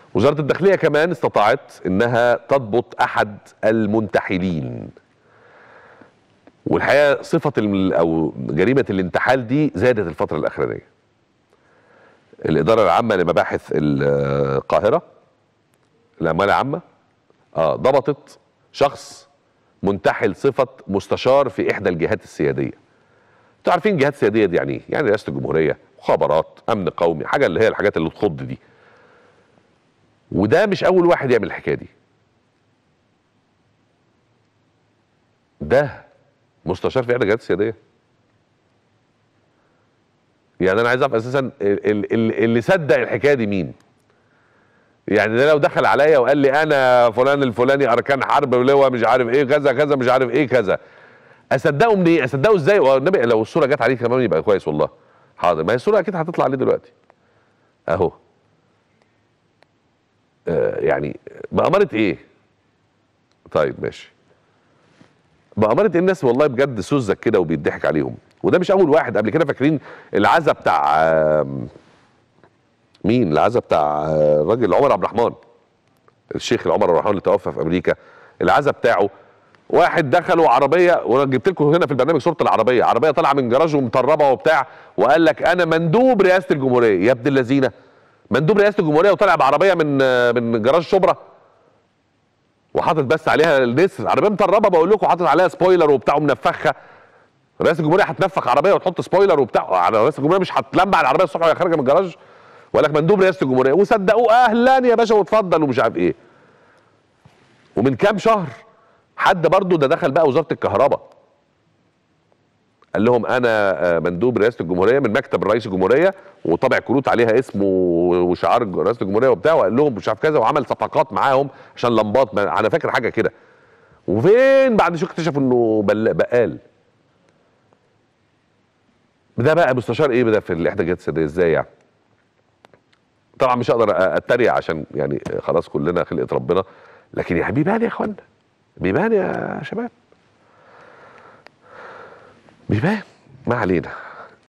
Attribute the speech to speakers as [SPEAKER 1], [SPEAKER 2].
[SPEAKER 1] وزاره الداخليه كمان استطاعت انها تضبط احد المنتحلين والحقيقه صفه الم- او جريمه الانتحال دي زادت الفتره الاخرانيه الاداره العامه لمباحث القاهره الاموال العامه اه ضبطت شخص منتحل صفه مستشار في احدى الجهات السياديه انتوا عارفين الجهات السياديه دي يعني ايه يعني رئاسه الجمهوريه مخابرات امن قومي حاجه اللي هي الحاجات اللي تخض دي وده مش اول واحد يعمل الحكايه دي ده مستشار في احدى الجهات السياديه يعني انا عايز اعرف اساسا ال- ال- ال- اللي صدق الحكايه دي مين يعني ده لو دخل عليا وقال لي انا فلان الفلاني اركان حرب ولواء مش عارف ايه كذا كذا مش عارف ايه كذا اصدقه منين اصدقه ازاي والنبي لو الصوره جت عليه كمان يبقى كويس والله حاضر ما هي الصوره اكيد هتطلع عليه دلوقتي اهو آه يعني بأمارة ايه طيب ماشي بأمارة إيه الناس والله بجد سذج كده وبيضحك عليهم وده مش اول واحد قبل كده فاكرين العزا بتاع آم، مين العزا بتاع آه، الراجل عمر عبد الرحمن الشيخ عمر عبد الرحمن اللي توفى في امريكا العزا بتاعه واحد دخلوا عربيه وانا جبت لكم هنا في البرنامج صوره العربيه عربيه طالعه من جراج ومطربه وبتاع وقال لك انا مندوب رئاسه الجمهوريه يا ابن اللذينه مندوب رئاسه الجمهوريه وطالع بعربيه من آه، من جراج شبرا وحاطط بس عليها النسر عربيه مطربه بقول لكم حاطط عليها سبويلر وبتاع ومنفخه رئاسه الجمهوريه هتنفخ عربيه وتحط سبويلر وبتاع على رئاسه الجمهوريه مش هتلمع العربيه الصبح وهي خارجه من الجراج ولا لك مندوب رئاسه الجمهوريه وصدقوه اهلا يا باشا واتفضل ومش عارف ايه ومن كام شهر حد برضه ده دخل بقى وزاره الكهرباء قال لهم انا آه، مندوب رئاسه الجمهوريه من مكتب رئيس الجمهوريه وطبع كروت عليها اسمه وشعار رئاسه الجمهوريه وبتاع وقال لهم مش عارف كذا وعمل صفقات معاهم عشان لمبات ما- انا فاكر حاجه كده وفين بعد شو اكتشفوا انه بل- بقال ده بقى مستشار ايه ده في الاحدى الجهات السياديه ازاي يعني طبعا مش هقدر أ- اتريق عشان يعني خلاص كلنا خلقه ربنا لكن يا بيبان يا اخوانا بيبان يا شباب بيبان ما علينا